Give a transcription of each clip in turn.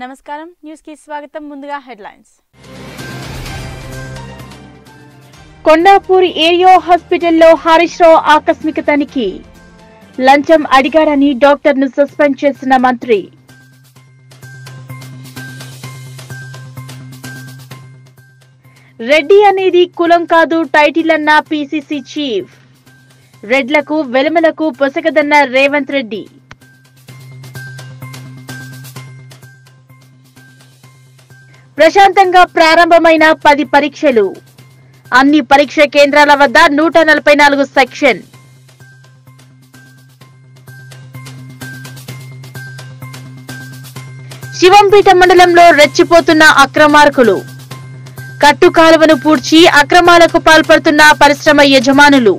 నమస్కారం న్యూస్ కి స్వాగతం ముందుగా హెడ్లైన్స్ కొండాపూర్ ఏరియా హాస్పిటల్లో హరీష్ రావు ఆకస్మిక తనిఖీ లంచం అడిగాడని డాక్టర్ ను సస్పెండ్ చేసిన మంత్రి రెడ్డి అనేది కులం కాదు టైటిల్ అన్న పీసీసీ చీఫ్ రెడ్లకు వెలుమలకు పొసగదన్న రేవంత్ రెడ్డి ప్రశాంతంగా ప్రారంభమైన పది పరీక్షలు అన్ని పరీక్ష కేంద్రాల వద్ద నూట నలభై నాలుగు సెక్షన్ శివంపేట మండలంలో రెచ్చిపోతున్న అక్రమార్కులు కట్టు కాలువను పూడ్చి అక్రమాలకు పాల్పడుతున్న పరిశ్రమ యజమానులు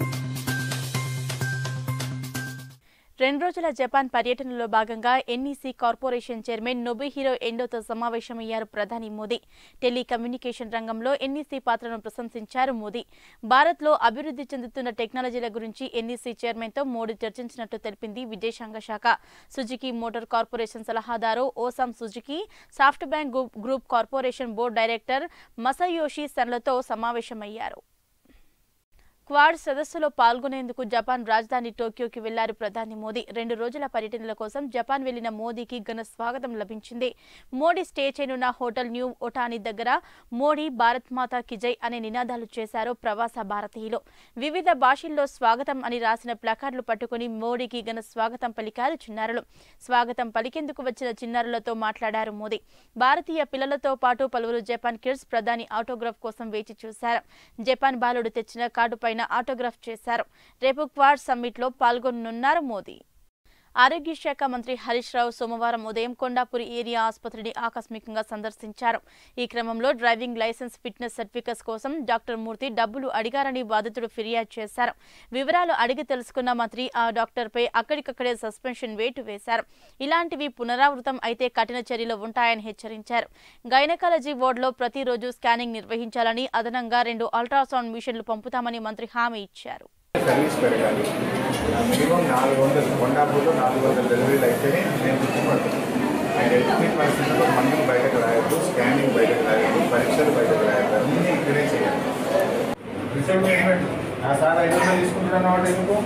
రెండు రోజుల జపాన్ పర్యటనలో భాగంగా ఎన్ఈసీ కార్పొరేషన్ చైర్మన్ నొబిహిరో ఎండోతో సమావేశమయ్యారు ప్రధాని మోదీ టెలికమ్యూనికేషన్ రంగంలో ఎన్ఈసీ పాత్రను ప్రశంసించారు మోదీ భారత్లో అభివృద్ధి చెందుతున్న టెక్నాలజీల గురించి ఎన్ఈసీ చైర్మన్తో మోడీ చర్చించినట్టు తెలిపింది విదేశాంగ శాఖ సుజుకి మోటార్ కార్పొరేషన్ సలహాదారు Osamu Suzuki soft bank group- group corporation board director Masayoshi సన్లతో సమావేశమయ్యారు క్వాడ్ సదస్సులో పాల్గొనేందుకు జపాన్ రాజధాని టోక్యోకి వెళ్లారు ప్రధాని మోదీ రెండు రోజుల పర్యటనల కోసం జపాన్ వెళ్లిన మోదీకి ఘన స్వాగతం లభించింది మోడీ స్టే చేయనున్న హోటల్ న్యూ ఒటాని దగ్గర మోడీ భారత్ మాతా కి జై అనే నినాదాలు చేశారు ప్రవాస భారతీయులు వివిధ భాషల్లో స్వాగతం అని రాసిన ప్లకార్డులు పట్టుకుని మోడీకి ఘన స్వాగతం పలికారు చిన్నారులు స్వాగతం పలికేందుకు వచ్చిన చిన్నారులతో మాట్లాడారు మోదీ భారతీయ పిల్లలతో పాటు పలువురు జపాన్ కిడ్స్ ప్రధాని ఆటోగ్రాఫ్ కోసం వేచి చూశారు జపాన్ బాలుడు తెచ్చిన కార్డు పైన ఆటోగ్రాఫ్ చేశారు రేపు క్వాడ్ సమ్మిట్ లో పాల్గొనున్నారు మోదీ ఆరోగ్య శాఖ మంత్రి హరీష్ రావు సోమవారం ఉదయం కొండాపూర్ ఏరియా ఆసుపత్రిని ఆకస్మికంగా సందర్శించారు ఈ క్రమంలో డ్రైవింగ్ లైసెన్స్ ఫిట్నెస్ సర్టిఫికెట్స్ కోసం డాక్టర్ మూర్తి డబ్బులు అడిగారని బాధితుడు ఫిర్యాదు చేశారు వివరాలు అడిగి తెలుసుకున్న మంత్రి ఆ డాక్టర్పై అక్కడికక్కడే సస్పెన్షన్ వేటు వేశారు ఇలాంటివి పునరావృతం అయితే కఠిన చర్యలు ఉంటాయని హెచ్చరించారు గైనకాలజీ వార్డులో ప్రతిరోజు స్కానింగ్ నిర్వహించాలని అదనంగా రెండు అల్ట్రాసౌండ్ మిషన్లు పంపుతామని మంత్రి హామీ ఇచ్చారు సర్వీస్ పెరగాలి మినిమం నాలుగు వందలు కొండాపూర్లో నాలుగు వందల డెలివరీలు అయితేనే నేను గుర్తుపడతాను అండ్ ఎడ్యుకేట్ పరిస్థితుల్లో మందులు బయటకు రాయద్దు స్కానింగ్ బయటకు రాయద్దు పరీక్షలు బయటకు రాయద్దు అన్నీ ఇక్కడే చేయాలి రిసల్ట్ పేమెంట్ ఆ సార్ ఐదు వందలు తీసుకుంటున్నాను వాటి ఎందుకు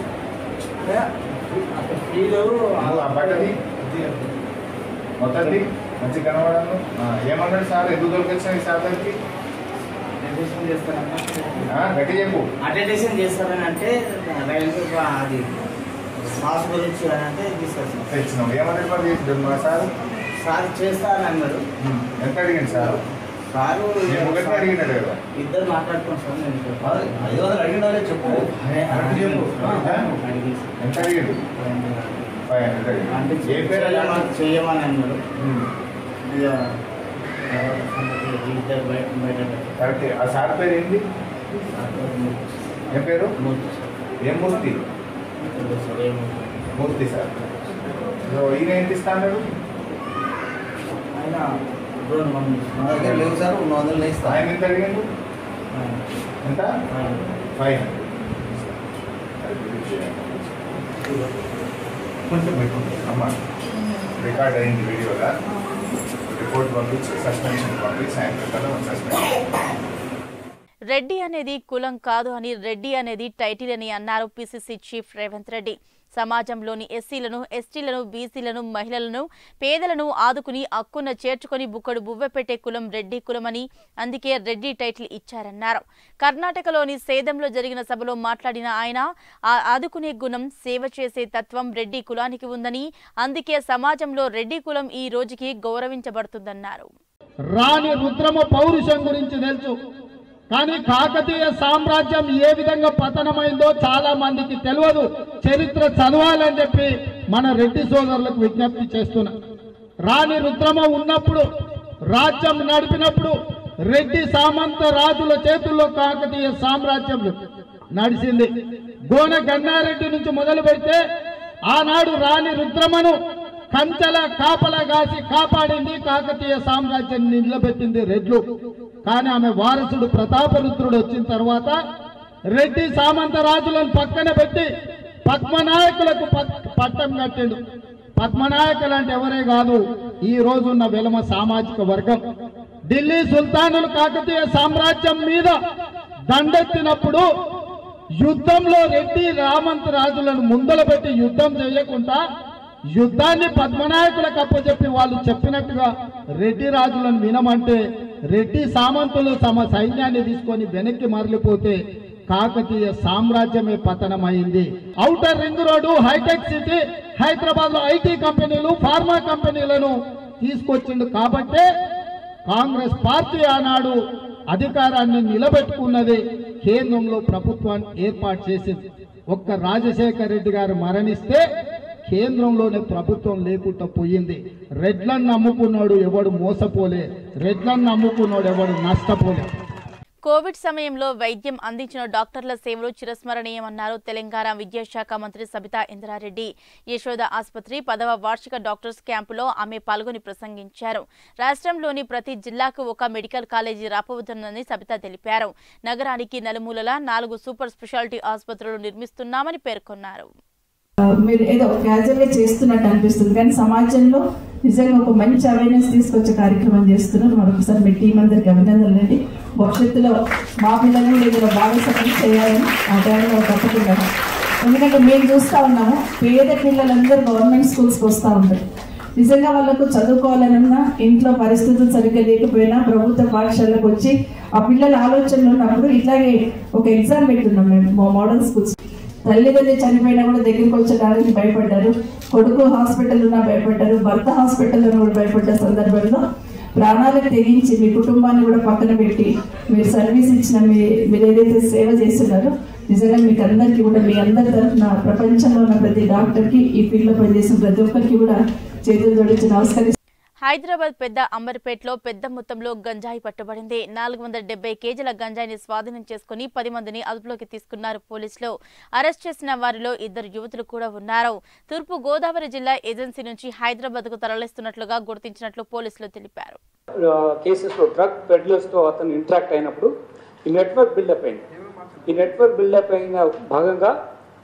నువ్వు ఆ బట్టది మొత్తంది మంచి కనబడను ఆ, ఏమన్నాడు సార్ ఎందుకు దొరికొచ్చాయి ఈ సార్ దగ్గరికి అటెండేషన్ చేస్తారన్నా ఆ, గట్టి చెప్పు అటెండేషన్ చేస్తారని అంటే రైల్వే వా- అది మాస్ గురించి అని అంటే తీసుకొచ్చాం తెచ్చినావు ఏమన్నాడు మరి చేసిండు మా సార్ సార్ చేస్తారని అన్నారు ఎంత అడిగింది సార్ సారు నేను ఒకటి అడిగినాడు కదా ఇద్దరు మాట్లాడుకోండి సార్ నేను ఇక్కడ. ఐదు వందలు అడిగినారే చెప్పు అదే, కరెక్ట్ చెప్పు. ఆ, ఆ? అడిగింది సార్. ఎంత అడిగిండు ఫైవ్ హండ్రెడ్ అంటే అడిగిండు ఏ పేరు అలా చేయమని- చేయమని అన్నారు ఇక, ఆ, ఇద్దరు బయట బయట పెట్టారు. కరెక్ట్ ఆ సార్ పేరు ఏంటి ఏం పేరు మూర్తి సార్. ఏం మూర్తి ఇద్దరు సార్ ఏమో. మూర్తి సార్ సో ఈయన ఏంటి ఇస్తాడు ఆయన రెండు మంది మా దగ్గర లేవు సార్ రెండు వందలు ఇస్తా ఆయన ఎంత అడిగిండు ఎంత ఫైవ్ హండ్రెడ్ కొంచెం పెట్టుకుంటాం అమ్మ రికార్డ్ అయింది వీడియోగా రిపోర్ట్ పంపించి సస్పెన్షన్ పంపించి సాయంత్రం కల్లా సస్పెన్షన్ రెడ్డి అనేది కులం కాదు అని రెడ్డి అనేది టైటిల్ అని అన్నారు పిసిసి చీఫ్ రేవంత్ రెడ్డి సమాజంలోని ఎస్సీలను ఎస్టీలను బీసీలను మహిళలను పేదలను ఆదుకుని అక్కున చేర్చుకొని బుక్కడు బువ్వ పెట్టే కులం రెడ్డి కులమని అందుకే రెడ్డి టైటిల్ ఇచ్చారన్నారు కర్ణాటకలోని సేదంలో జరిగిన సభలో మాట్లాడిన ఆయన ఆ ఆదుకునే గుణం సేవ చేసే తత్వం రెడ్డి కులానికి ఉందని అందుకే సమాజంలో రెడ్డి కులం ఈ రోజుకి గౌరవించబడుతుందన్నారు రాణి రుద్రమ పౌరుషం గురించి తెలుసు కానీ కాకతీయ సామ్రాజ్యం ఏ విధంగా పతనమైందో చాలా మందికి తెలియదు చరిత్ర చదవాలని చెప్పి మన రెడ్డి సోదరులకు విజ్ఞప్తి చేస్తున్నా రాణి రుద్రమ ఉన్నప్పుడు రాజ్యం నడిపినప్పుడు రెడ్డి సామంత రాజుల చేతుల్లో కాకతీయ సామ్రాజ్యం నడిచింది గోన గన్నారెడ్డి నుంచి మొదలు పెడితే ఆనాడు రాణి రుద్రమను కంచెల కాపలా కాసి కాపాడింది కాకతీయ సామ్రాజ్యాన్ని నిలబెట్టింది రెడ్లు కానీ ఆమె వారసుడు ప్రతాపరుద్రుడు వచ్చిన తర్వాత రెడ్డి సామంత రాజులను పక్కన పెట్టి పద్మనాయకులకు పట్- పట్టం కట్టిండు పద్మనాయకులు అంటే ఎవరే కాదు ఈ రోజున్న వెలమ సామాజిక వర్గం ఢిల్లీ సుల్తానులు కాకతీయ సామ్రాజ్యం మీద దండెత్తినప్పుడు యుద్ధంలో రెడ్డి రామంత్ రాజులను ముందల పెట్టి యుద్ధం చేయకుండా యుద్ధాన్ని పద్మనాయకులకు అప్పచెప్పి వాళ్ళు చెప్పినట్టుగా రెడ్డి రాజులను వినమంటే రెడ్డి సామంతులు తమ సైన్యాన్ని తీసుకొని వెనక్కి మరలిపోతే కాకతీయ సామ్రాజ్యమే పతనమైంది outer ring road hi-tech city Hyderabad లో ఐటీ కంపెనీలు ఫార్మా కంపెనీలను తీసుకొచ్చిండు కాబట్టే కాంగ్రెస్ పార్టీ ఆనాడు అధికారాన్ని నిలబెట్టుకున్నది కేంద్రంలో ప్రభుత్వాన్ని ఏర్పాటు చేసింది ఒక్క రాజశేఖర రెడ్డి గారు మరణిస్తే కేంద్రంలోనే ప్రభుత్వం లేకుండా పోయింది రెడ్లను నమ్ముకున్నాడు ఎవడు మోసపోలే రెడ్లను నమ్ముకున్నాడు ఎవడు నష్టపోలే కోవిడ్ సమయంలో వైద్యం అందించిన డాక్టర్ల సేవలు చిరస్మరణీయమన్నారు తెలంగాణ విద్యాశాఖ మంత్రి సబితా ఇంద్రారెడ్డి యశోద ఆసుపత్రి పదవ వార్షిక డాక్టర్స్ క్యాంపులో ఆమె పాల్గొని ప్రసంగించారు రాష్ట్రంలోని ప్రతి జిల్లాకు ఒక మెడికల్ కాలేజీ రాబోతుందని సబితా తెలిపారు నగరానికి నలుమూలలా నాలుగు సూపర్ స్పెషాలిటీ ఆసుపత్రులు నిర్మిస్తున్నామని పేర్కొన్నారు మీరు ఏదో క్యాజువల్గా చేస్తున్నట్టు అనిపిస్తుంది కానీ సమాజంలో నిజంగా ఒక మంచి అవేర్నెస్ తీసుకొచ్చే కార్యక్రమం చేస్తున్నారు మరొకసారి మీ టీం అందరికి అభినందనలండి భవిష్యత్తులో మా పిల్లల్ని ఏదైనా భాగస్వామ్యం చేయాలని ఆ టైంలో తప్పకుండా ఎందుకంటే మేము చూస్తూ ఉన్నాము పేద పిల్లలందరూ గవర్నమెంట్ స్కూల్స్కి వస్తూ ఉంటారు నిజంగా వాళ్ళకు చదువుకోవాలన్నా ఇంట్లో పరిస్థితులు సరిగ్గా లేకపోయినా ప్రభుత్వ పాఠశాలకు వచ్చి ఆ పిల్లల ఆలోచనలు ఉన్నప్పుడు ఇట్లాగే ఒక ఎగ్జామ్ పెట్టున్నాం మేము మా మోడల్ స్కూల్స్ తల్లిదండ్రులు చనిపోయినా కూడా దగ్గరికి వచ్చడానికి భయపడ్డారు కొడుకు హాస్పిటల్ ఉన్నా భయపడ్డారు భర్త హాస్పిటల్లో కూడా భయపడ్డ సందర్భంలో ప్రాణాలకు తెగించి మీ కుటుంబాన్ని కూడా పక్కన పెట్టి మీరు సర్వీస్ ఇచ్చిన మీ మీరు ఏదైతే సేవ చేస్తున్నారో నిజంగా మీకు అందరికీ కూడా మీ అందరి తరఫున ప్రపంచంలో ఉన్న ప్రతి డాక్టర్కి ఈ ఫీల్డ్లో పనిచేసిన ప్రతి ఒక్కరికి కూడా చేతులు జోడించి నమస్కరిస్తున్నాను హైదరాబాద్ పెద్ద అంబర్పేటలో పెద్ద మొత్తంలో గంజాయి పట్టుబడింది నాలుగు వందల డెబ్బై కేజీల గంజాయిని స్వాధీనం చేసుకుని పది మందిని అదుపులోకి తీసుకున్నారు పోలీసులు అరెస్ట్ చేసిన వారిలో ఇద్దరు యువతులు కూడా ఉన్నారు తూర్పు గోదావరి జిల్లా ఏజెన్సీ నుంచి హైదరాబాద్ కు తరలిస్తున్నట్లుగా గుర్తించినట్లు పోలీసులు తెలిపారు కేసెస్లో డ్రగ్ పెడ్లర్స్తో అతను ఇంటరాక్ట్ అయినప్పుడు ఈ నెట్వర్క్ బిల్డప్ అయింది ఈ నెట్వర్క్ బిల్డప్ అయిన భాగంగా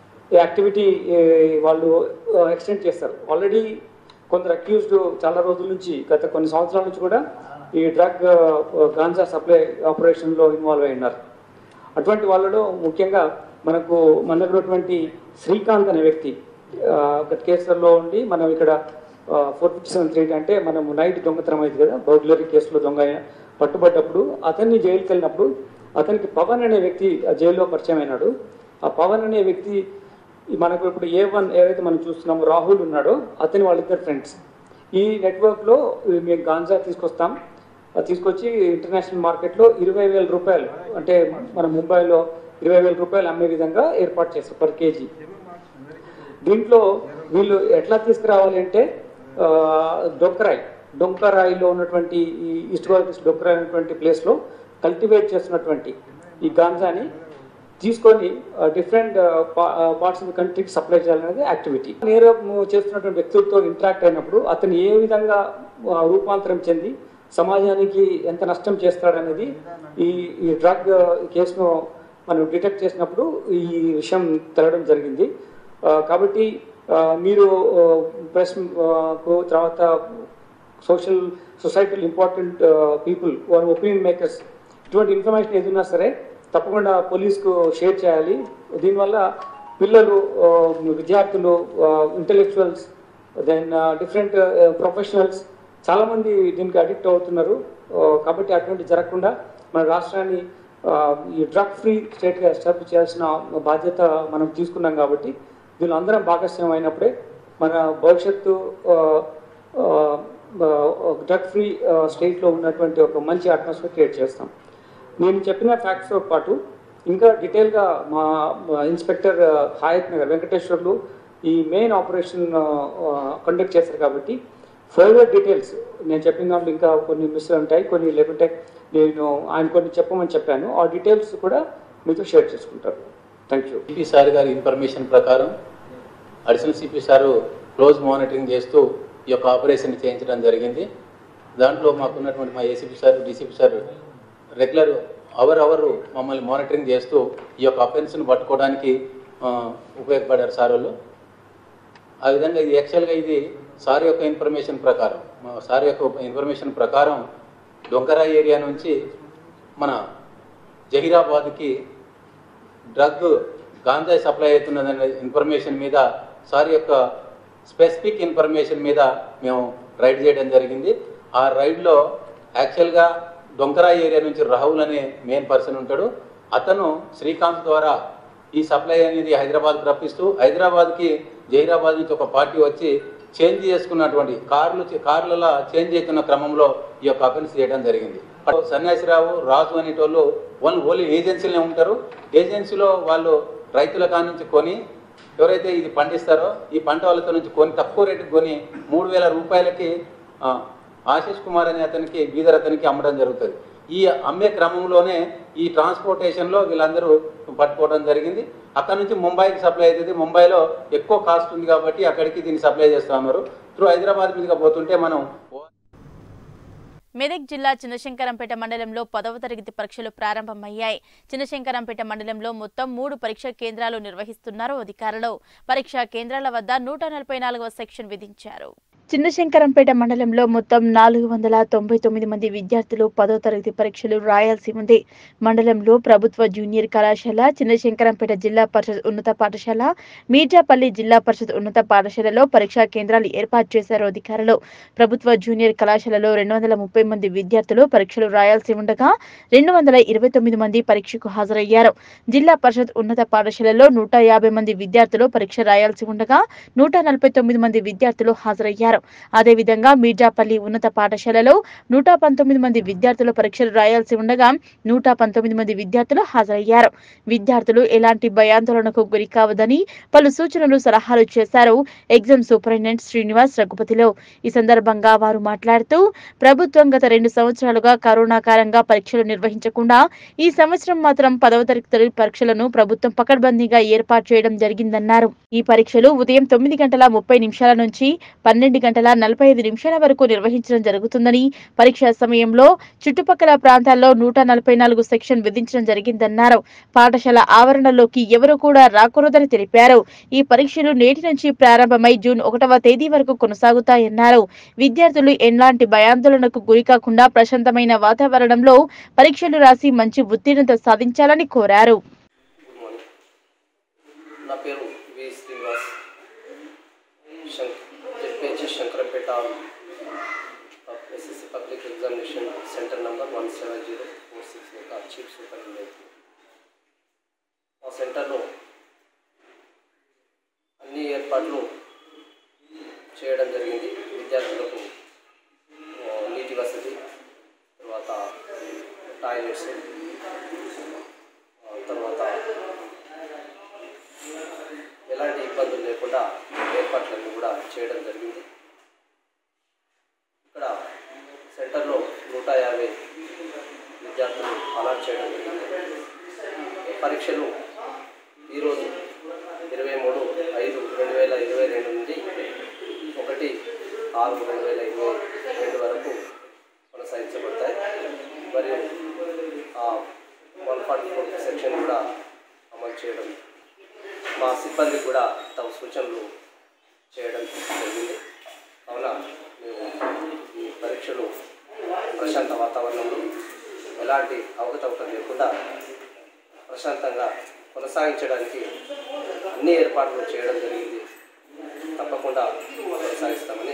ఈ యాక్టివిటీ ఏ, వాళ్ళు ఎక్స్టెండ్ చేస్తారు ఆల్రెడీ కొందరు అక్యూజ్డ్ చాలా రోజుల నుంచి గత కొన్ని సంవత్సరాల నుంచి కూడా ఈ డ్రగ్ గాంజా సప్లై ఆపరేషన్లో ఇన్వాల్వ్ అయి ఉన్నారు అటువంటి వాళ్ళలో ముఖ్యంగా మనకు మన దగ్గర ఉన్నటువంటి శ్రీకాంత్ అనే వ్యక్తి ఆ, ఒక కేసులో ఉండి మనం ఇక్కడ ఫోర్ ఫిఫ్టీ సెవెన్ త్రీ అంటే మనం నైట్ దొంగతనం అయింది కదా బౌగ్లరీ కేసులో దొంగ అయిన పట్టుబడ్డప్పుడు అతన్ని జైలుకి వెళ్ళినప్పుడు అతనికి పవన్ అనే వ్యక్తి ఆ జైల్లో పరిచయం అయినాడు ఆ పవన్ అనే వ్యక్తి ఈ మనకు ఇప్పుడు ఏ వన్ ఏదైతే మనం చూస్తున్నామో రాహుల్ ఉన్నాడో అతని వాళ్ళిద్దరు ఫ్రెండ్స్ ఈ నెట్వర్క్లో మేము గాంజా తీసుకొస్తాం అది తీసుకొచ్చి ఇంటర్నేషనల్ మార్కెట్లో ఇరవై వేల రూపాయలు అంటే మన ముంబైలో ఇరవై వేల రూపాయలు అమ్మే విధంగా ఏర్పాటు చేస్తారు పర్ కేజీ దీంట్లో వీళ్ళు ఎట్లా తీసుకురావాలి అంటే ఆ, డొక్కరాయ్ డొంకరాయిలో ఉన్నటువంటి ఈ ఈస్ట్ గోదావరి డొక్కరాయ్ ఉన్నటువంటి ప్లేస్లో కల్టివేట్ చేస్తున్నటువంటి ఈ గాంజాని తీసుకొని డిఫరెంట్ పార్ట్స్ ఆఫ్ ద కంట్రీకి సప్లై చేయాలనేది యాక్టివిటీ నేరం చేస్తున్నటువంటి వ్యక్తులతో ఇంటరాక్ట్ అయినప్పుడు అతను ఏ విధంగా ఆ, రూపాంతరం చెంది సమాజానికి ఎంత నష్టం చేస్తాడనేది ఈ ఈ డ్రగ్ కేసును మనం డిటెక్ట్ చేసినప్పుడు ఈ విషయం తెలడం జరిగింది ఆ, కాబట్టి ఆ, మీరు ప్రెస్ తర్వాత సోషల్ సొసైటీలో ఇంపార్టెంట్ పీపుల్ వారు ఒపీనియన్ మేకర్స్ ఇటువంటి ఇన్ఫర్మేషన్ ఏదైనా సరే తప్పకుండా పోలీస్కు షేర్ చేయాలి దీనివల్ల పిల్లలు ఆ, విద్యార్థులు ఇంటలెక్చువల్స్ దెన్ డిఫరెంట్ ప్రొఫెషనల్స్ చాలామంది దీనికి అడిక్ట్ అవుతున్నారు ఆ, కాబట్టి అటువంటి జరగకుండా మన రాష్ట్రాన్ని ఆ, ఈ డ్రగ్ ఫ్రీ స్టేట్గా ఎస్టాబ్లిష్ చేయాల్సిన బాధ్యత మనం తీసుకున్నాం కాబట్టి దీనిలో అందరం భాగస్వామ్యం అయినప్పుడే మన భవిష్యత్తు డ్రగ్ ఫ్రీ స్టేట్లో ఉన్నటువంటి ఒక మంచి అట్మాస్ఫియర్ క్రియేట్ చేస్తాం నేను చెప్పిన ఫ్యాక్ట్స్తో పాటు ఇంకా డీటెయిల్గా మా మా ఇన్స్పెక్టర్ హాయత్ నగర్ వెంకటేశ్వర్లు ఈ మెయిన్ ఆపరేషన్ కండక్ట్ చేస్తారు కాబట్టి ఫర్దర్ డీటెయిల్స్ నేను చెప్పిన దాంట్లో ఇంకా కొన్ని మిస్ ఉంటాయి కొన్ని లేకుంటే నేను ఆయన కొన్ని చెప్పమని చెప్పాను ఆ డీటెయిల్స్ కూడా మీతో షేర్ చేసుకుంటారు థ్యాంక్ యూ సిపి సార్ గారి ఇన్ఫర్మేషన్ ప్రకారం additional CP sir close monitoring చేస్తూ ఈ యొక్క ఆపరేషన్ చేయించడం జరిగింది దాంట్లో మాకున్నటువంటి మా ACP sir DCP sir regular hour hour మమ్మల్ని మానిటరింగ్ చేస్తూ ఈ యొక్క అఫెన్స్ను పట్టుకోవడానికి ఆ, ఉపయోగపడారు సార్ వాళ్ళు ఆ విధంగా ఇది యాక్చువల్గా ఇది సార్ యొక్క ఇన్ఫర్మేషన్ ప్రకారం మా సార్ యొక్క ఇన్ఫర్మేషన్ ప్రకారం డొంకరా ఏరియా నుంచి మన జహీరాబాద్కి డ్రగ్ గాంజాయి సప్లై అవుతున్నదనే ఇన్ఫర్మేషన్ మీద సార్ యొక్క స్పెసిఫిక్ ఇన్ఫర్మేషన్ మీద మేము రైడ్ చేయడం జరిగింది ఆ రైడ్లో యాక్చువల్గా డొంకరా ఏరియా నుంచి రాహుల్ అనే మెయిన్ పర్సన్ ఉంటాడు అతను శ్రీకాంత్ ద్వారా ఈ సప్లై అనేది హైదరాబాద్కి రప్పిస్తూ హైదరాబాద్కి జహీరాబాద్ నుంచి ఒక పార్టీ వచ్చి చేంజ్ చేసుకున్నటువంటి కార్లు కార్లలో చేంజ్ అవుతున్న క్రమంలో ఈ యొక్క అఫెన్స్ చేయడం జరిగింది సన్యాసిరావు రాజు అనేటోళ్ళు ఓన్లీ ఓన్లీ ఏజెన్సీలనే ఉంటారు ఏజెన్సీలో వాళ్ళు రైతుల కాడి నుంచి కొని ఎవరైతే ఇది పండిస్తారో ఈ పంట వాళ్ళతో నుంచి కొని తక్కువ రేటుకి కొని మూడు వేల రూపాయలకి ఆ, ఆశీష్ కుమార్ అనే అతనికి బీదర్ అతనికి అమ్మడం జరుగుతుంది ఈ అమ్మే క్రమంలోనే ఈ ట్రాన్స్పోర్టేషన్లో వీళ్ళందరూ పట్టుకోవడం జరిగింది అక్కడ నుంచి ముంబైకి సప్లై అవుతుంది ముంబైలో ఎక్కువ కాస్ట్ ఉంది కాబట్టి అక్కడికి దీన్ని సప్లై చేస్తా ఉన్నారు త్రూ హైదరాబాద్ మీదుగా పోతుంటే మనం మెదక్ జిల్లా చిన్నశంకరంపేట మండలంలో పదవ తరగతి పరీక్షలు ప్రారంభమయ్యాయి చిన్నశంకరంపేట మండలంలో మొత్తం మూడు పరీక్షా కేంద్రాలు నిర్వహిస్తున్నారు అధికారులు పరీక్షా కేంద్రాల వద్ద నూట నలభై నాలుగవ సెక్షన్ విధించారు చిన్నశంకరంపేట మండలంలో మొత్తం నాలుగు వందల తొంభై తొమ్మిది మంది విద్యార్థులు పదో తరగతి పరీక్షలు రాయాల్సి ఉంది మండలంలో ప్రభుత్వ జూనియర్ కళాశాల చిన్నశంకరంపేట జిల్లా పరిషత్ ఉన్నత పాఠశాల మీర్జాపల్లి జిల్లా పరిషత్ ఉన్నత పాఠశాలలో పరీక్షా కేంద్రాలు ఏర్పాటు చేశారు అధికారులు ప్రభుత్వ జూనియర్ కళాశాలలో రెండు వందల ముప్పై మంది విద్యార్థులు పరీక్షలు రాయాల్సి ఉండగా రెండు వందల ఇరవై తొమ్మిది మంది పరీక్షకు హాజరయ్యారు జిల్లా పరిషత్ ఉన్నత పాఠశాలలో నూట యాభై మంది విద్యార్థులు పరీక్ష రాయాల్సి ఉండగా నూట నలభై తొమ్మిది మంది విద్యార్థులు హాజరయ్యారు అదేవిధంగా మీర్జాపల్లి ఉన్నత పాఠశాలలో నూట పంతొమ్మిది మంది విద్యార్థులు పరీక్షలు రాయాల్సి ఉండగా నూట పంతొమ్మిది మంది విద్యార్థులు హాజరయ్యారు విద్యార్థులు ఎలాంటి భయాందోళనకు గురి కావదని పలు సూచనలు సలహాలు చేశారు ఎగ్జామ్ సూపరింటెండెంట్ శ్రీనివాస్ రఘుపతిలో ఈ సందర్భంగా వారు మాట్లాడుతూ ప్రభుత్వం గత రెండు సంవత్సరాలుగా కరోనా కారణంగా పరీక్షలు నిర్వహించకుండా ఈ సంవత్సరం మాత్రం పదవ తరగతి పరీక్షలను ప్రభుత్వం పకడ్బందీగా ఏర్పాటు చేయడం జరిగిందన్నారు ఈ పరీక్షలు ఉదయం తొమ్మిది గంటల ముప్పై నిమిషాల నుంచి పన్నెండు గంటల నలభై ఐదు నిమిషాల వరకు నిర్వహించడం జరుగుతుందని పరీక్షా సమయంలో చుట్టుపక్కల ప్రాంతాల్లో నూట నలభై నాలుగు సెక్షన్ విధించడం జరిగిందన్నారు పాఠశాల ఆవరణలోకి ఎవరు కూడా రాకూడదని తెలిపారు ఈ పరీక్షలు నేటి నుంచి ప్రారంభమై జూన్ ఒకటవ తేదీ వరకు కొనసాగుతాయన్నారు విద్యార్థులు ఎలాంటి భయాందోళనకు గురి కాకుండా ప్రశాంతమైన వాతావరణంలో పరీక్షలు రాసి మంచి ఉత్తీర్ణత సాధించాలని కోరారు నా పేరు వి శ్రీనివాస్ శంక్ ZPH Shankarampet SSC public examination centre number one seven zero four six యొక్క చీఫ్ సూపరింటెండెంట్ మా సెంటర్లో అన్ని ఏర్పాట్లు చేయడం జరిగింది విద్యార్థులకు ఆ, నీటి వసతి తర్వాత టాయిలెట్స్ ఆ, తర్వాత ఎలాంటి ఇబ్బందులు లేకుండా ఏర్పాట్లన్నీ కూడా చేయడం జరిగింది ఇక్కడ సెంటర్లో నూట యాభై విద్యార్థులు అలాట్ చేయడం జరిగింది పరీక్షలు ఈరోజు ఇరవై మూడు ఐదు రెండు వేల ఇరవై రెండు నుండి ఒకటి ఆరు రెండు వేల ఇరవై రెండు వరకు కొనసాగించబడతాయి మరియు వన్ ఫార్టీ ఫోర్ సెక్షన్ కూడా అమలు చేయడం మా సిబ్బంది కూడా తమ సూచనలు చేయడం జరిగింది కావున మేము ఈ పరీక్షలు ప్రశాంత వాతావరణంలో ఎలాంటి అవకతవకలు లేకుండా ప్రశాంతంగా కొనసాగించడానికి అన్ని ఏర్పాట్లు చేయడం జరిగింది తప్పకుండా కొనసాగిస్తామని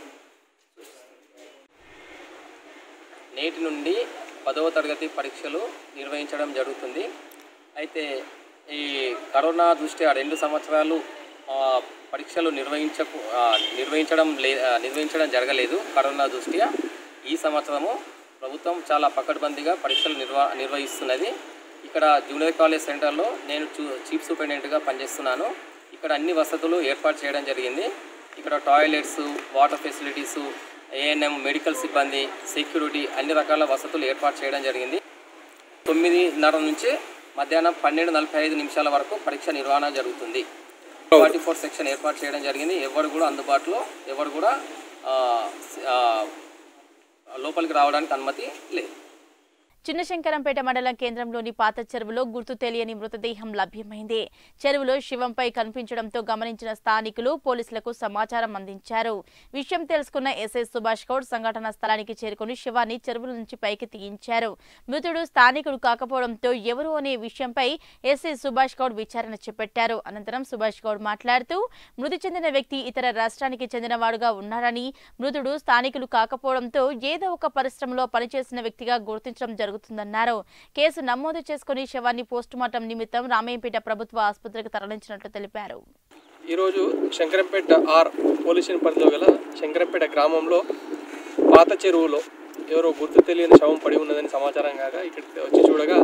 నేటి నుండి పదవ తరగతి పరీక్షలు నిర్వహించడం జరుగుతుంది అయితే ఈ కరోనా దృష్ట్యా రెండు సంవత్సరాలు ఆ, పరీక్షలు నిర్వహించకు ఆ, నిర్వహించడం లే ఆ, నిర్వహించడం జరగలేదు కరోనా దృష్ట్యా ఈ సంవత్సరము ప్రభుత్వం చాలా పకడ్బందీగా పరీక్షలు నిర్వ నిర్వహిస్తున్నది ఇక్కడ జూనియర్ కాలేజ్ సెంటర్లో నేను చూ- చీఫ్ సూపరింటెండెంట్గా పనిచేస్తున్నాను ఇక్కడ అన్ని వసతులు ఏర్పాటు చేయడం జరిగింది ఇక్కడ toilets water facilities ANM medical సిబ్బంది సెక్యూరిటీ అన్ని రకాల వసతులు ఏర్పాటు చేయడం జరిగింది తొమ్మిదిన్నర నుంచి మధ్యాహ్నం పన్నెండు నలభై ఐదు నిమిషాల వరకు పరీక్ష నిర్వహణ జరుగుతుంది ఫార్టీ ఫోర్ సెక్షన్ ఏర్పాటు చేయడం జరిగింది ఎవరు కూడా అందుబాటులో ఎవరు కూడా ఆ, ఆ, లోపలికి రావడానికి అనుమతి లేదు చిన్నశంకరంపేట మండలం కేంద్రంలోని పాత చెరువులో గుర్తు తెలియని మృతదేహం లభ్యమైంది చెరువులో శివంపై కనిపించడంతో గమనించిన స్థానికులు పోలీసులకు సమాచారం అందించారు విషయం తెలుసుకున్న ఎస్ఐ సుభాష్ గౌడ్ సంఘటనా స్థలానికి చేరుకుని శివాన్ని చెరువుల నుంచి పైకి తీయించారు మృతుడు స్థానికుడు కాకపోవడంతో ఎవరు అనే విషయంపై ఎస్ఐ సుభాష్ గౌడ్ విచారణ చేపట్టారు అనంతరం సుభాష్ గౌడ్ మాట్లాడుతూ మృతి చెందిన వ్యక్తి ఇతర రాష్ట్రానికి చెందినవాడుగా ఉన్నారని మృతుడు స్థానికులు కాకపోవడంతో ఏదో ఒక పరిశ్రమలో పనిచేసిన వ్యక్తిగా గుర్తించడం జరుగుతుందన్నారు కేసు నమోదు చేసుకుని శవాన్ని పోస్టుమార్టం నిమిత్తం రామయ్యంపేట ప్రభుత్వ ఆసుపత్రికి తరలించినట్లు తెలిపారు ఈరోజు శంకరంపేట ఆర్ పోలీస్ స్టేషన్ పరిధిలో గల శంకరంపేట గ్రామంలో పాత చెరువులో ఎవరో గుర్తు తెలియని శవం పడి ఉన్నదని సమాచారం కాగా ఇక్కడికి వచ్చి చూడగా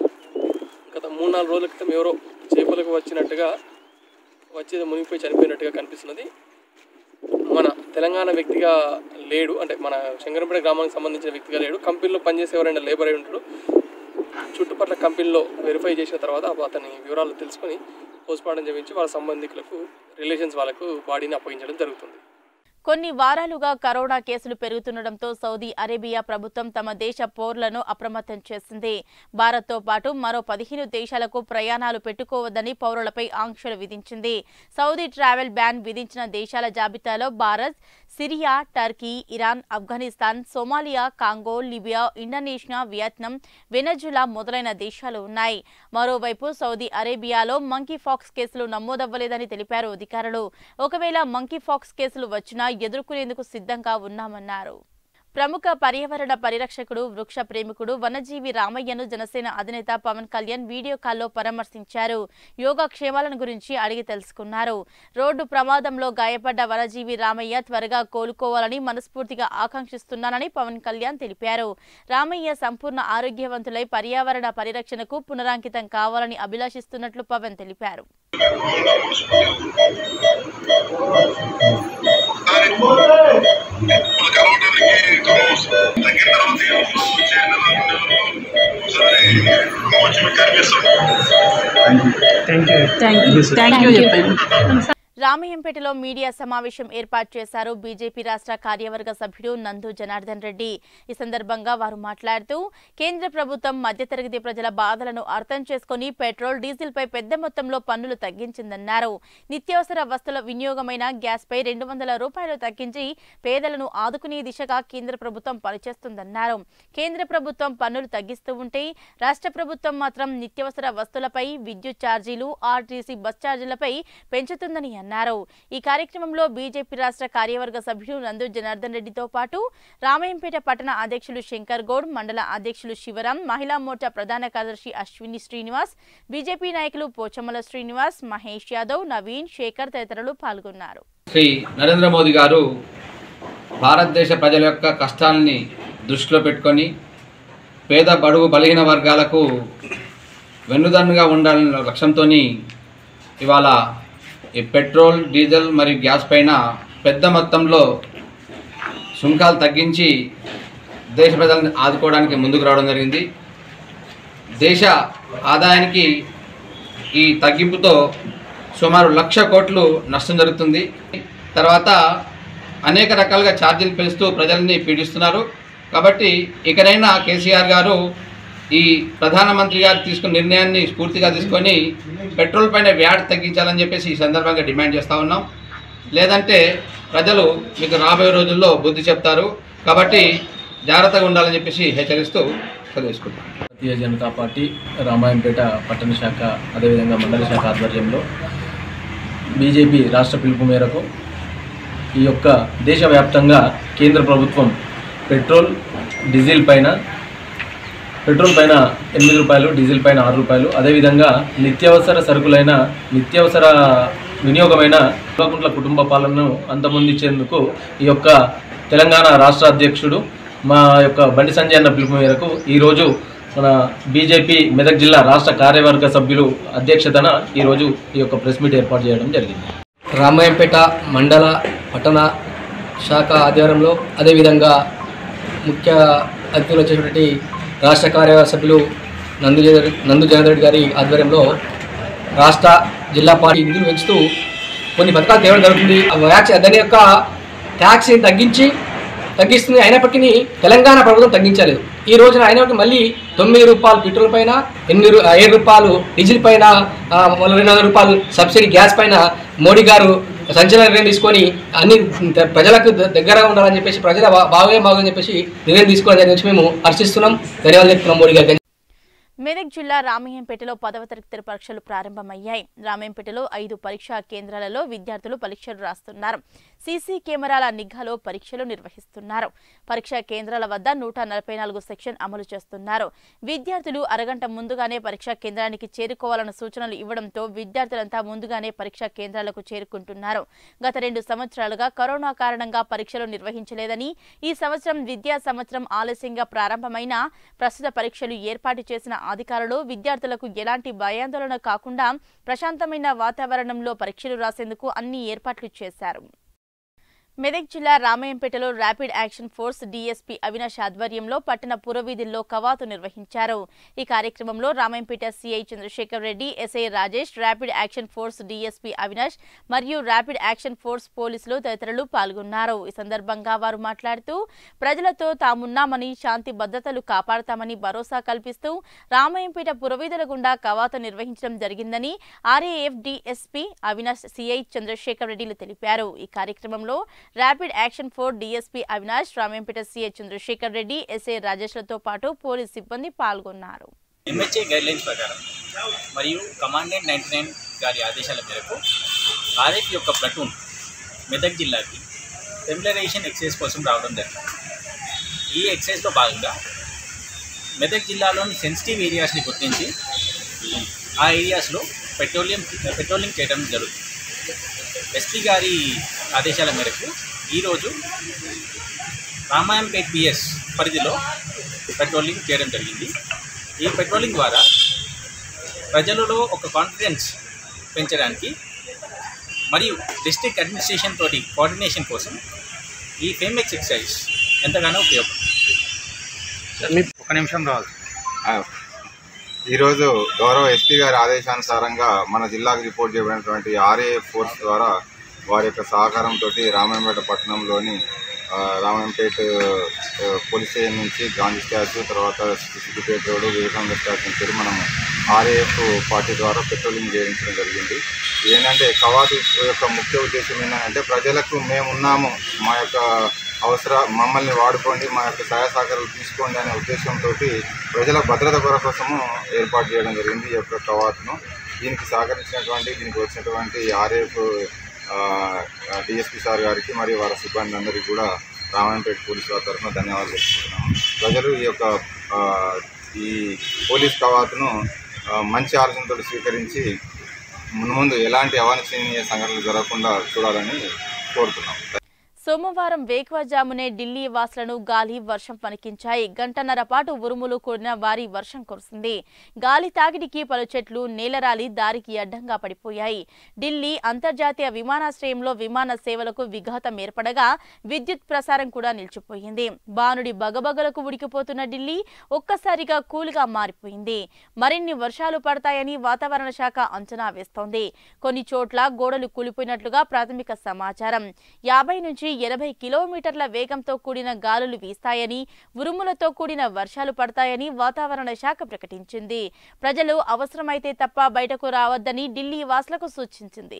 గత మూడు నాలుగు రోజుల క్రితం ఎవరో చేపలకు వచ్చినట్టుగా వచ్చి మునిగిపోయి చనిపోయినట్టుగా కనిపిస్తున్నది మన తెలంగాణ వ్యక్తిగా లేడు అంటే మన శంకరంపేట గ్రామానికి సంబంధించిన వ్యక్తిగా లేడు కంపెనీలో పనిచేసే ఎవరైనా లేబర్ అయి ఉంటాడు చుట్టుపక్కల కంపెనీలో వెరిఫై చేసిన తర్వాత అతని వివరాలు తెలుసుకొని పోస్ట్మార్టం చేయించి వాళ్ళ సంబంధికులకు రిలేషన్స్ వాళ్ళకు బాడీని అప్పగించడం జరుగుతుంది కొన్ని వారాలుగా కరోనా కేసులు పెరుగుతుండటంతో సౌదీ అరేబియా ప్రభుత్వం తమ దేశ పౌరులను అప్రమత్తం చేసింది భారత్తో పాటు మరో పదిహేను దేశాలకు ప్రయాణాలు పెట్టుకోవద్దని పౌరులపై ఆంక్షలు విధించింది సౌదీ ట్రావెల్ బ్యాన్ విధించిన దేశాల జాబితాలో Bharat Syria Turkey Iran Afghanistan Somalia Congo Libya Indonesia Vietnam Venezuela మొదలైన దేశాలు ఉన్నాయి మరోవైపు సౌదీ అరేబియాలో మంకీ ఫాక్స్ కేసులు నమోదవ్వలేదని తెలిపారు అధికారులు ఒకవేళ మంకీ ఫాక్స్ కేసులు వచ్చినా ఎదుర్కొనేందుకు సిద్ధంగా ఉన్నామన్నారు ప్రముఖ పర్యావరణ పరిరక్షకుడు వృక్ష ప్రేమికుడు వనజీవి రామయ్యను జనసేన అధినేత పవన్ కళ్యాణ్ వీడియో కాల్లో పరామర్శించారు యోగక్షేమాలను గురించి అడిగి తెలుసుకున్నారు రోడ్డు ప్రమాదంలో గాయపడ్డ వనజీవి రామయ్య త్వరగా కోలుకోవాలని మనస్ఫూర్తిగా ఆకాంక్షిస్తున్నానని పవన్ కళ్యాణ్ తెలిపారు రామయ్య సంపూర్ణ ఆరోగ్యవంతులై పర్యావరణ పరిరక్షణకు పునరాంకితం కావాలని అభిలాషిస్తున్నట్లు పవన్ తెలిపారు రామయ్యంపేటలో మీడియా సమావేశం ఏర్పాటు చేశారు బీజేపీ రాష్ట్ర కార్యవర్గ సభ్యుడు నందు జనార్దన్ రెడ్డి ఈ సందర్భంగా వారు మాట్లాడుతూ కేంద్ర ప్రభుత్వం మధ్యతరగతి ప్రజల బాధలను అర్థం చేసుకుని పెట్రోల్ డీజిల్ పై పెద్ద మొత్తంలో పన్నులు తగ్గించిందన్నారు నిత్యావసర వస్తువుల వినియోగమైన గ్యాస్ పై రెండు వందల రూపాయలు తగ్గించి పేదలను ఆదుకునే దిశగా కేంద్ర ప్రభుత్వం పనిచేస్తుందన్నారు కేంద్ర ప్రభుత్వం పన్నులు తగ్గిస్తూ ఉంటే రాష్ట్ర ప్రభుత్వం మాత్రం నిత్యావసర వస్తువులపై విద్యుత్ ఛార్జీలు ఆర్టీసీ బస్ ఛార్జీలపై పెంచుతుందని అన్నారు ఈ కార్యక్రమంలో బీజేపీ రాష్ట్ర కార్యవర్గ సభ్యులు నందు జనార్దన్ రెడ్డితో పాటు రామయ్యంపేట పట్టణ అధ్యక్షులు శంకర్ గౌడ్ మండల అధ్యక్షులు శివరాం మహిళా మోర్చా ప్రధాన కార్యదర్శి అశ్విని శ్రీనివాస్ బీజేపీ నాయకులు పోచమ్మల శ్రీనివాస్ మహేష్ యాదవ్ నవీన్ శేఖర్ తదితరులు పాల్గొన్నారు శ్రీ నరేంద్ర మోదీ గారు భారతదేశ ప్రజల యొక్క కష్టాలని దృష్టిలో పెట్టుకొని పేద బడుగు బలహీన వర్గాలకు వెన్నుదన్నుగా ఉండాలనే లక్ష్యంతో ఇవాళ ఈ పెట్రోల్ డీజిల్ మరియు గ్యాస్ పైన పెద్ద మొత్తంలో సుంకాలు తగ్గించి దేశ ప్రజలను ఆదుకోవడానికి ముందుకు రావడం జరిగింది దేశ ఆదాయానికి ఈ తగ్గింపుతో సుమారు లక్ష కోట్లు నష్టం జరుగుతుంది తర్వాత అనేక రకాలుగా ఛార్జీలు పెంచుతూ ప్రజల్ని పీడిస్తున్నారు కాబట్టి ఇకనైనా కేసీఆర్ గారు ఈ ప్రధానమంత్రి గారు తీసుకున్న నిర్ణయాన్ని స్ఫూర్తిగా తీసుకొని పెట్రోల్ పైన వ్యాట్ తగ్గించాలని చెప్పేసి ఈ సందర్భంగా డిమాండ్ చేస్తూ ఉన్నాం లేదంటే ప్రజలు మీకు రాబోయే రోజుల్లో బుద్ధి చెప్తారు కాబట్టి జాగ్రత్తగా ఉండాలని చెప్పేసి హెచ్చరిస్తూ చదివేసుకుంటాం భారతీయ జనతా పార్టీ రామాయంపేట పట్టణ శాఖ అదేవిధంగా మండల శాఖ ఆధ్వర్యంలో బీజేపీ రాష్ట్ర పిలుపు మేరకు ఈ యొక్క దేశవ్యాప్తంగా కేంద్ర ప్రభుత్వం పెట్రోల్ డీజిల్ పైన పెట్రోల్ పైన ఎనిమిది రూపాయలు డీజిల్ పైన ఆరు రూపాయలు అదేవిధంగా నిత్యావసర సరుకులైన నిత్యావసర వినియోగమైన ఇవ్వకుంట్ల కుటుంబ పాలనను అంతమొందించేందుకు ఈ యొక్క తెలంగాణ రాష్ట్ర అధ్యక్షుడు మా యొక్క బండి సంజయ్ అన్న పిలుపు మేరకు ఈరోజు మన బీజేపీ మెదక్ జిల్లా రాష్ట్ర కార్యవర్గ సభ్యులు అధ్యక్షతన ఈరోజు ఈ యొక్క ప్రెస్ మీట్ ఏర్పాటు చేయడం జరిగింది రామాయంపేట మండల పట్టణ శాఖ ఆధ్వర్యంలో అదేవిధంగా ముఖ్య అతిథులు వచ్చేటువంటి రాష్ట్ర కార్యవర్గ సభ్యులు నందు జన- నందు జనార్దన్ రెడ్డి గారి ఆధ్వర్యంలో రాష్ట్ర జిల్లా పార్టీ నిధులు పెంచుతూ కొన్ని పథకాలు తేవడం జరుగుతుంది ఆ వ్యాక్స్ దాని యొక్క ట్యాక్స్ని తగ్గించి తగ్గిస్తుంది అయినప్పటికీ తెలంగాణ ప్రభుత్వం తగ్గించలేదు ఈ రోజున అయినట్టు మళ్ళీ తొమ్మిది రూపాయలు పెట్రోల్ పైన ఎనిమిది రూ- ఏడు రూపాయలు డీజిల్ పైన ఆ, మళ్ళీ రెండు వందల రూపాయలు సబ్సిడీ గ్యాస్ పైన మోడీ గారు సంచలన నిర్ణయం తీసుకొని అన్ని ప్రజలకు ద- దగ్గరగా ఉండాలని చెప్పేసి ప్రజల బా- బాగే బాగని చెప్పేసి నిర్ణయం తీసుకోవడం దాని గురించి మేము హర్షిస్తున్నాం ధన్యవాదాలు చెప్తున్నాం మోడీ గారికి మెదక్ జిల్లా రామయ్యంపేటలో పదవ తరగతి పరీక్షలు ప్రారంభమయ్యాయి రామయ్యంపేటలో ఐదు పరీక్షా కేంద్రాలలో విద్యార్థులు పరీక్షలు రాస్తున్నారు సీసీ కెమెరాల నిఘాలో పరీక్షలు నిర్వహిస్తున్నారు పరీక్షా కేంద్రాల వద్ద నూట నలభై నాలుగు సెక్షన్ అమలు చేస్తున్నారు విద్యార్థులు అరగంట ముందుగానే పరీక్షా కేంద్రానికి చేరుకోవాలన్న సూచనలు ఇవ్వడంతో విద్యార్థులంతా ముందుగానే పరీక్షా కేంద్రాలకు చేరుకుంటున్నారు గత రెండు సంవత్సరాలుగా కరోనా కారణంగా పరీక్షలు నిర్వహించలేదని ఈ సంవత్సరం విద్యా సంవత్సరం ఆలస్యంగా ప్రారంభమైన ప్రస్తుత పరీక్షలు ఏర్పాటు చేసిన అధికారులు విద్యార్థులకు ఎలాంటి భయాందోళన కాకుండా ప్రశాంతమైన వాతావరణంలో పరీక్షలు రాసేందుకు అన్ని ఏర్పాట్లు చేశారు మెదక్ జిల్లా రామయ్యంపేటలో rapid action force DSP Avinash ఆధ్వర్యంలో పట్టణ పురవీధుల్లో కవాతు నిర్వహించారు ఈ కార్యక్రమంలో Ramayampet CI Chandrasekhar Reddy SI Rajesh rapid action force DSP Avinash మరియు ర్యాపిడ్ యాక్షన్ ఫోర్స్ పోలీసులు తదితరులు పాల్గొన్నారు ఈ సందర్భంగా వారు మాట్లాడుతూ ప్రజలతో తామున్నామని శాంతి భద్రతలు కాపాడతామని భరోసా కల్పిస్తూ రామయ్యంపేట పురవీధుల గుండా కవాతు నిర్వహించడం జరిగిందని RAF DSP Avinash CI Chandrasekhar రెడ్డిలు తెలిపారు ఈ కార్యక్రమంలో rapid action force DSP Avinash Ramayampet CI Chandrasekhar Reddy SI రాజేష్లతో పాటు పోలీస్ సిబ్బంది పాల్గొన్నారు ఎంహెచ్ఏ గైడ్లైన్స్ ప్రకారం మరియు కమాండెంట్ నైంటీ నైన్ గారి ఆదేశాల మేరకు ఆర్ఎఫ్ యొక్క ప్లటూన్ మెదక్ జిల్లాకి టెంపలరైజేషన్ ఎక్సైజ్ కోసం రావడం జరిగింది ఈ ఎక్సైజ్లో భాగంగా మెదక్ జిల్లాలోని సెన్సిటివ్ ఏరియాస్ని గుర్తించి ఆ ఏరియాస్లో పెట్రోలియం పెట్రోలింగ్ చేయడం జరుగుతుంది ఎస్పీ గారి ఆదేశాల మేరకు ఈరోజు రామాయంపేట్ పిఎస్ పరిధిలో పెట్రోలింగ్ చేయడం జరిగింది ఈ పెట్రోలింగ్ ద్వారా ప్రజలలో ఒక కాన్ఫిడెన్స్ పెంచడానికి మరియు డిస్ట్రిక్ట్ అడ్మినిస్ట్రేషన్ తోటి కోఆర్డినేషన్ కోసం ఈ ఫేమెక్స్ ఎక్సైజ్ ఎంతగానో ఉపయోగపడుతుంది ఒక నిమిషం రావాలి ఈరోజు గౌరవ ఎస్పీ గారి ఆదేశానుసారంగా మన జిల్లాకు రిపోర్ట్ చేయబడినటువంటి ఆర్ఏఎఫ్ ఫోర్స్ ద్వారా వారి యొక్క సహకారంతో రామాయంపేట పట్టణంలోని ఆ, రామాయంపేట ఆ, పోలీస్ స్టేషన్ నుంచి గాంధీ స్టాచ్యూ తర్వాత సిద్దిపేట రోడ్ వివేకానంద స్టాచ్యూ నుంచి మనం ఆర్ఏఎఫ్ పార్టీ ద్వారా పెట్రోలింగ్ చేయించడం జరిగింది ఏంటంటే కవాతు యొక్క ముఖ్య ఉద్దేశం ఏంటంటే ప్రజలకు మేము ఉన్నాము మా యొక్క అవసర మమ్మల్ని వాడుకోండి మా యొక్క సహాయ సహకారాలు తీసుకోండి అనే ఉద్దేశంతో ప్రజల భద్రత కోసము ఏర్పాటు చేయడం జరిగింది ఈ యొక్క కవాతును దీనికి సహకరించినటువంటి దీనికి వచ్చినటువంటి ఆర్ఏఎఫ్ డిఎస్పీ సార్ గారికి మరియు వారి సిబ్బంది అందరికీ కూడా రామాయంపేట పోలీసు వారి తరఫున ధన్యవాదాలు తెలుపుతున్నాము ప్రజలు ఈ యొక్క ఆ, ఈ పోలీస్ కవాతును ఆ, మంచి ఆలోచనతో స్వీకరించి మున్ముందు ఎలాంటి అవాంఛనీయ సంఘటనలు జరగకుండా చూడాలని కోరుతున్నాం సోమవారం వేకువజామునే ఢిల్లీ వాసులను గాలి వర్షం పనికించాయి గంటన్నర పాటు ఉరుములు కూడిన భారీ వర్షం కురిసింది గాలి తాకిడికి పలు చెట్లు నేలరాలి దారికి అడ్డంగా పడిపోయాయి ఢిల్లీ అంతర్జాతీయ విమానాశ్రయంలో విమాన సేవలకు విఘాతం ఏర్పడగా విద్యుత్ ప్రసారం కూడా నిలిచిపోయింది బానుడి బగబగలకు ఉడికిపోతున్న ఢిల్లీ ఒక్కసారిగా కూల్గా మారిపోయింది మరిన్ని వర్షాలు పడతాయని వాతావరణ శాఖ అంచనా వేస్తోంది కొన్ని చోట్ల గోడలు కూలిపోయినట్లుగా ప్రాథమిక సమాచారం యాభై నుంచి ఎనభై కిలోమీటర్ల వేగంతో కూడిన గాలులు వీస్తాయని ఉరుములతో కూడిన వర్షాలు పడతాయని వాతావరణ శాఖ ప్రకటించింది ప్రజలు అవసరమైతే తప్ప బయటకు రావద్దని ఢిల్లీ వాసులకు సూచించింది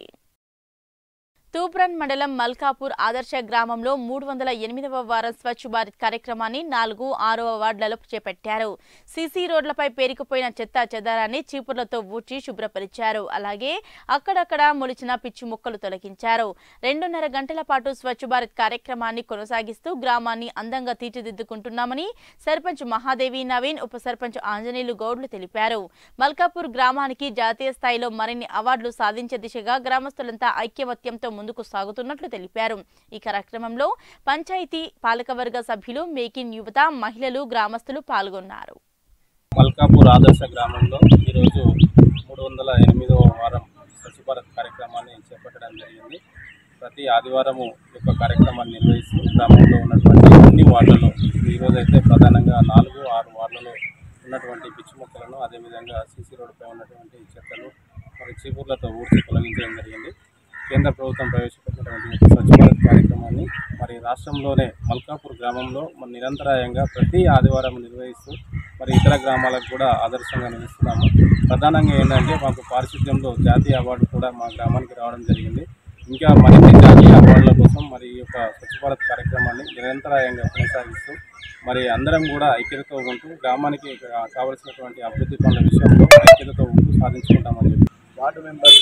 తూప్రన్ మండలం మల్కాపూర్ ఆదర్శ గ్రామంలో మూడు వందల ఎనిమిదవ వారం స్వచ్ఛ భారత్ కార్యక్రమాన్ని నాలుగు ఆరవ వార్డులలో చేపట్టారు సీసీ రోడ్లపై పేరుకుపోయిన చెత్త చెదారాన్ని చీపుర్లతో ఊడ్చి శుభ్రపరిచారు అలాగే అక్కడక్కడ మొలిచిన పిచ్చి మొక్కలు తొలగించారు రెండున్నర గంటల పాటు స్వచ్ఛ భారత్ కార్యక్రమాన్ని కొనసాగిస్తూ గ్రామాన్ని అందంగా తీర్చిదిద్దుకుంటున్నామని సర్పంచ్ మహాదేవి నవీన్ ఉప సర్పంచ్ ఆంజనేయులు గౌడ్లు తెలిపారు మల్కాపూర్ గ్రామానికి జాతీయ స్థాయిలో మరిన్ని అవార్డులు సాధించే దిశగా గ్రామస్తులంతా ఐక్యమత్యంతో ముందుకు సాగుతున్నట్లు తెలిపారు ఈ కార్యక్రమంలో పంచాయతీ పాలకవర్గ సభ్యులు మేకిన్ యువత మహిళలు గ్రామస్తులు పాల్గొన్నారు మల్కాపూర్ ఆదర్శ గ్రామంలో ఈరోజు మూడు వందల ఎనిమిదవ వారం స్వచ్ఛ భారత్ కార్యక్రమాన్ని చేపట్టడం జరిగింది ప్రతి ఆదివారము ఈ యొక్క కార్యక్రమాన్ని నిర్వహిస్తూ గ్రామంలో ఉన్నటువంటి అన్ని వార్డులలో ఈరోజు అయితే ప్రధానంగా నాలుగు ఆరు వార్డులలో ఉన్నటువంటి పిచ్చి మొక్కలను అదేవిధంగా సీసీ రోడ్డుపై ఉన్నటువంటి చెత్తను మరి చీపుర్లతో ఊడ్చి తొలగించడం జరిగింది కేంద్ర ప్రభుత్వం ప్రవేశపెట్టినటువంటి స్వచ్ఛ భారత్ కార్యక్రమాన్ని మరి రాష్ట్రంలోనే మల్కాపూర్ గ్రామంలో మరి నిరంతరాయంగా ప్రతి ఆదివారం నిర్వహిస్తూ మరి ఇతర గ్రామాలకు కూడా ఆదర్శంగా నిలుస్తున్నాము ప్రధానంగా ఏంటంటే మాకు పారిశుద్ధ్యంలో జాతీయ అవార్డు కూడా మా గ్రామానికి రావడం జరిగింది ఇంకా మరిన్ని జాతీయ అవార్డుల కోసం మరి ఈ యొక్క స్వచ్ఛ భారత్ కార్యక్రమాన్ని నిరంతరాయంగా కొనసాగిస్తూ మరి అందరం కూడా ఐక్యతతో ఉంటూ గ్రామానికి కా- కావలసినటువంటి అభివృద్ధి పనుల విషయంలో ఐక్యతతో ఉంటూ సాధించుకుంటామని చెప్పి వార్డు మెంబర్స్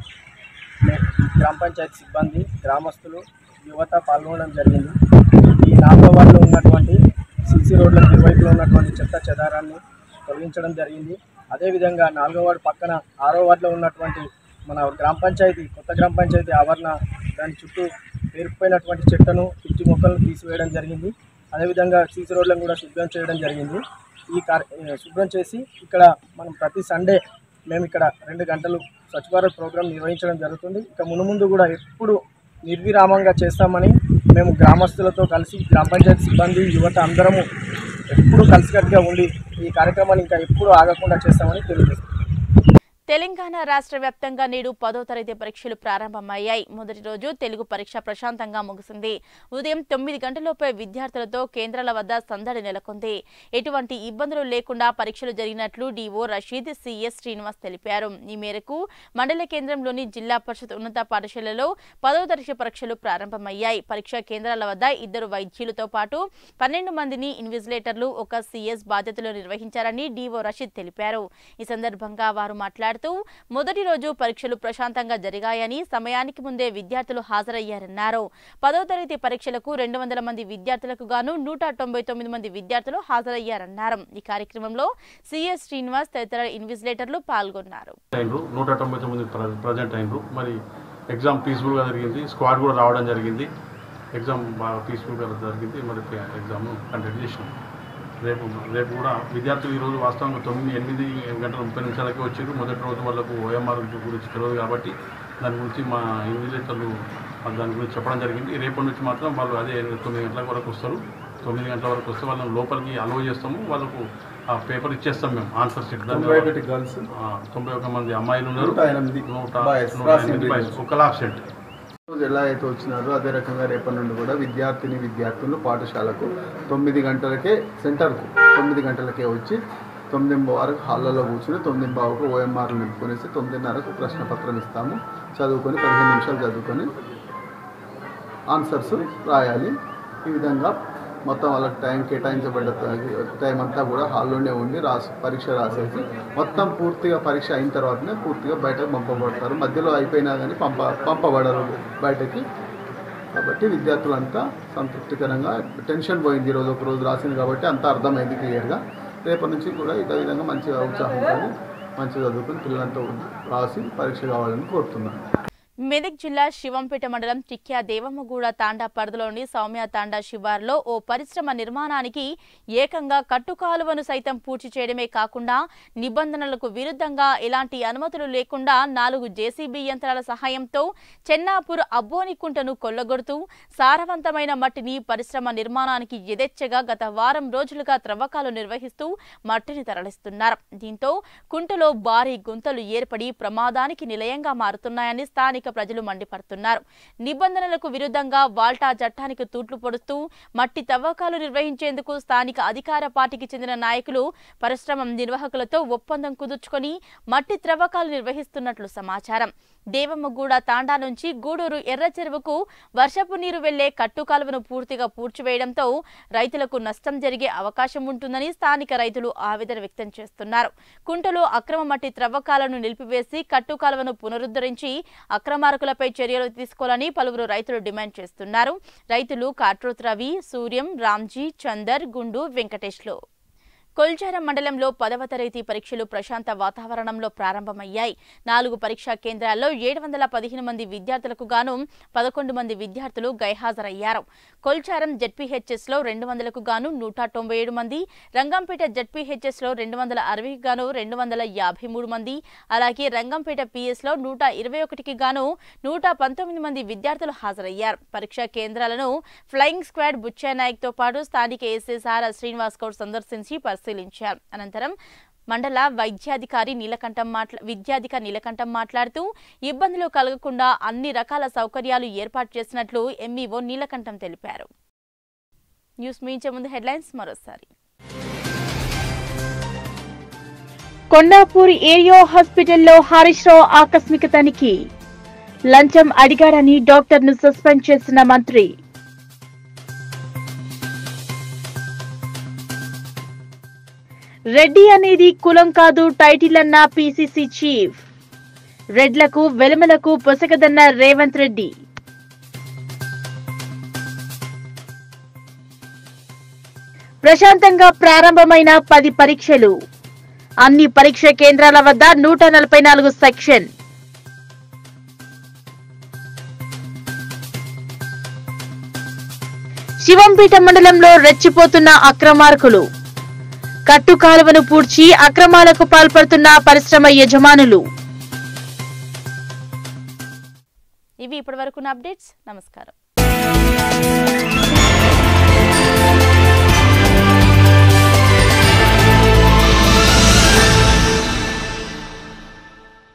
గ్రామ పంచాయతీ సిబ్బంది గ్రామస్తులు యువత పాల్గొనడం జరిగింది ఈ నాలుగో వార్డులో ఉన్నటువంటి సీసీ రోడ్లకు ఇరువైపులో ఉన్నటువంటి చెత్త చెదారాన్ని తొలగించడం జరిగింది అదేవిధంగా నాలుగో వార్డు పక్కన ఆరో వార్డులో ఉన్నటువంటి మన గ్రామ పంచాయతీ కొత్త గ్రామ పంచాయతీ ఆవరణ దాని చుట్టూ పేరుకుపోయినటువంటి చెట్లను పిచ్చి మొక్కలను తీసివేయడం జరిగింది అదేవిధంగా సీసీ రోడ్లను కూడా శుభ్రం చేయడం జరిగింది ఈ కార్ శుభ్రం చేసి ఇక్కడ మనం ప్రతి సండే మేము ఇక్కడ రెండు గంటలు స్వచ్ఛ భారత్ ప్రోగ్రాం నిర్వహించడం జరుగుతుంది ఇక మునుముందు కూడా ఎప్పుడు నిర్విరామంగా చేస్తామని మేము గ్రామస్తులతో కలిసి గ్రామ పంచాయతీ సిబ్బంది యువత అందరము ఎప్పుడు కలిసికట్టుగా ఉండి ఈ కార్యక్రమాన్ని ఇంకా ఎప్పుడు ఆగకుండా చేస్తామని తెలియజేస్తాం తెలంగాణ రాష్ట్ర వ్యాప్తంగా నేడు పదో తరగతి పరీక్షలు ప్రారంభమయ్యాయి మొదటి రోజు తెలుగు పరీక్ష ప్రశాంతంగా ముగిసింది ఉదయం తొమ్మిది గంటలలోపే విద్యార్థులతో కేంద్రాల వద్ద సందడి నెలకొంది ఎటువంటి ఇబ్బందులు లేకుండా పరీక్షలు జరిగినట్లు డీఓ రషీద్ సిఎస్ శ్రీనివాస్ తెలిపారు ఈ మేరకు మండల కేంద్రంలోని జిల్లా పరిషత్ ఉన్నత పాఠశాలలో పదో తరగతి పరీక్షలు ప్రారంభమయ్యాయి పరీక్షా కేంద్రాల వద్ద ఇద్దరు వైద్యులతో పాటు పన్నెండు మందిని ఇన్విజిలేటర్లు ఒక సిఎస్ బాధ్యతలు నిర్వహించారని డీఓ రషీద్ తెలిపారు ఈ సందర్భంగా వారు మాట్లాడుతూ మొదటి రోజు పరీక్షలు ప్రశాంతంగా జరిగాయని సమయానికి ముందే విద్యార్థులు హాజరయ్యారన్నారు పదో తరగతి పరీక్షలకు రెండు వందల మంది విద్యార్థులకు గాను నూట తొంభై తొమ్మిది మంది విద్యార్థులు హాజరయ్యారన్నారు ఈ కార్యక్రమంలో సిఎస్ శ్రీనివాస్ తదితర ఇన్విజిలేటర్లు పాల్గొన్నారు అయినరు నూట తొంభై తొమ్మిది ప్ర- ప్రజెంట్ అయినరు మరి ఎగ్జామ్ పీస్ఫుల్గా జరిగింది స్క్వాడ్ కూడా రావడం జరిగింది ఎగ్జామ్ బాగా పీస్ఫుల్గా జరిగింది మరి ఎగ్జామ్ కండక్ట్ చేసినాం రేపు రేపు కూడా విద్యార్థులు ఈరోజు వాస్తవంగా తొమ్మిది ఎనిమిది గంటల ముప్పై నిమిషాలకి వచ్చారు మొదటి రోజు వాళ్ళకు ఓఎంఆర్ గురించి తెలియదు కాబట్టి దాని గురించి మా ఇన్విజిలేటర్లు మాకు దాని గురించి చెప్పడం జరిగింది రేపటి నుంచి మాత్రం వాళ్ళు అదే తొమ్మిది గంటల వరకు వస్తారు తొమ్మిది గంటల వరకు వస్తే వాళ్ళని లోపలికి అలవ్ చేస్తాము వాళ్ళకు ఆ పేపర్ ఇచ్చేస్తాం మేము ఆన్సర్ షీట్ దాన్ని తొంభై ఒకటి girls. ఆ, తొంభై ఒక మంది అమ్మాయిలు ఉన్నారు నూట ఎనిమిది నూట boys. నూట రాసింది ఎనిమిది బాయ్స్ ఈరోజు. ఒక లాబ్సెంట్ రోజు ఎలా అయితే వచ్చినారో అదే రకంగా రేపటి నుండి కూడా విద్యార్థిని విద్యార్థులు పాఠశాలకు తొమ్మిది గంటలకే సెంటర్కు తొమ్మిది గంటలకే వచ్చి తొమ్మిది వరకు హాల్లో కూర్చుని తొమ్మిది బావుకు ఓఎంఆర్లు నింపుకొనేసి తొమ్మిదిన్నరకు ప్రశ్న పత్రం ఇస్తాము చదువుకొని పదిహేను నిమిషాలు చదువుకొని ఆన్సర్స్ రాయాలి ఈ విధంగా మొత్తం వాళ్ళకి టైం కేటాయించబడ్డ టైం అంతా కూడా హాల్లోనే ఉండి రాసి పరీక్ష రాసేసి మొత్తం పూర్తిగా పరీక్ష అయిన తర్వాతనే పూర్తిగా బయటకు పంపబడతారు మధ్యలో అయిపోయినా కానీ పంప పంపబడరు బయటకి కాబట్టి విద్యార్థులంతా సంతృప్తికరంగా టెన్షన్ పోయింది ఈరోజు ఒక రోజు రాసింది కాబట్టి అంతా అర్థమైంది క్లియర్గా రేపటి నుంచి కూడా ఇదే విధంగా మంచిగా ఉత్సాహంతో మంచిగా చదువుకుని పిల్లలంతా రాసి పరీక్ష కావాలని కోరుతున్నాను మెదక్ జిల్లా శివంపేట మండలం టిక్యా దేవమ్మగూడ తాండా పరిధిలోని సౌమ్య తాండా శివార్లో ఓ పరిశ్రమ నిర్మాణానికి ఏకంగా కట్టుకాలువను సైతం పూర్తి చేయడమే కాకుండా నిబంధనలకు విరుద్ధంగా ఎలాంటి అనుమతులు లేకుండా నాలుగు జేసీబీ యంత్రాల సహాయంతో చెన్నాపూర్ అబ్బోని కుంటను కొల్లగొడుతూ సారవంతమైన మట్టిని పరిశ్రమ నిర్మాణానికి యథేచ్ఛగా గత వారం రోజులుగా త్రవ్వకాలు నిర్వహిస్తూ మట్టిని తరలిస్తున్నారు దీంతో కుంటలో భారీ గుంతలు ఏర్పడి ప్రమాదానికి నిలయంగా మారుతున్నాయని స్థానిక ప్రజలు మండిపడుతున్నారు నిబంధనలకు విరుద్ధంగా వాల్టా చట్టానికి తూట్లు పొడుస్తూ మట్టి తవ్వకాలు నిర్వహించేందుకు స్థానిక అధికార పార్టీకి చెందిన నాయకులు పరిశ్రమ నిర్వాహకులతో ఒప్పందం కుదుర్చుకొని మట్టి త్రవ్వకాలు నిర్వహిస్తున్నట్లు సమాచారం దేవమ్మగూడ తాండా నుంచి గూడూరు ఎర్ర చెరువుకు వర్షపు నీరు వెళ్లే కట్టుకాలువను పూర్తిగా పూడ్చివేయడంతో రైతులకు నష్టం జరిగే అవకాశం ఉంటుందని స్థానిక రైతులు ఆవేదన వ్యక్తం చేస్తున్నారు కుంటలో అక్రమ మట్టి త్రవ్వకాలను నిలిపివేసి కట్టుకాలువను పునరుద్ధరించి అక్రమార్కులపై చర్యలు తీసుకోవాలని పలువురు రైతులు డిమాండ్ చేస్తున్నారు రైతులు కాట్రోత్ రవి సూర్యం రామ్జీ చందర్ గుండు వెంకటేష్లు కొల్చారం మండలంలో పదవ తరగతి పరీక్షలు ప్రశాంత వాతావరణంలో ప్రారంభమయ్యాయి నాలుగు పరీక్షా కేంద్రాల్లో ఏడు వందల పదిహేను మంది విద్యార్థులకు గాను పదకొండు మంది విద్యార్థులు గైహాజరయ్యారు కొల్చారం జడ్పీహెచ్ఎస్ లో రెండు వందలకు గాను నూట తొంభై ఏడు మంది రంగంపేట జడ్పీహెచ్ఎస్ లో రెండు వందల అరవైకి గాను రెండు వందల యాభై మూడు మంది అలాగే రంగంపేట పిఎస్ లో నూట ఇరవై ఒకటికి గాను నూట పంతొమ్మిది మంది విద్యార్థులు హాజరయ్యారు పరీక్షా కేంద్రాలను ఫ్లయింగ్ స్క్వాడ్ బుచ్చానాయక్ తో పాటు స్థానిక ఎస్ఎస్ఆర్ శ్రీనివాస్ గౌడ్ సందర్శించి పరిశీలించారు అనంతరం మండల వైద్యాధికారి నీలకంఠం మాట్లా విద్యాధికారి నీలకంఠం మాట్లాడుతూ ఇబ్బందులు కలగకుండా అన్ని రకాల సౌకర్యాలు ఏర్పాటు చేసినట్లు ఎంఈఓ నీలకంఠం తెలిపారు న్యూస్ ముగించే ముందు హెడ్లైన్స్ మరోసారి కొండాపూర్ ఏరియా హాస్పిటల్లో హరీష్ రావు ఆకస్మిక తనిఖీ లంచం అడిగాడని డాక్టర్ను సస్పెండ్ చేసిన మంత్రి రెడ్డి అనేది కులం కాదు టైటిల్ అన్న పీసీసీ చీఫ్ రెడ్లకు వెలమలకు పొసగదన్న రేవంత్ రెడ్డి ప్రశాంతంగా ప్రారంభమైన పది పరీక్షలు అన్ని పరీక్ష కేంద్రాల వద్ద నూట నలభై నాలుగు సెక్షన్ శివంపేట మండలంలో రెచ్చిపోతున్న అక్రమార్కులు కట్టు కాలువను పూడ్చి అక్రమాలకు పాల్పడుతున్న పరిశ్రమ యజమానులు ఇవి ఇప్పటివరకున్న అప్డేట్స్ నమస్కారం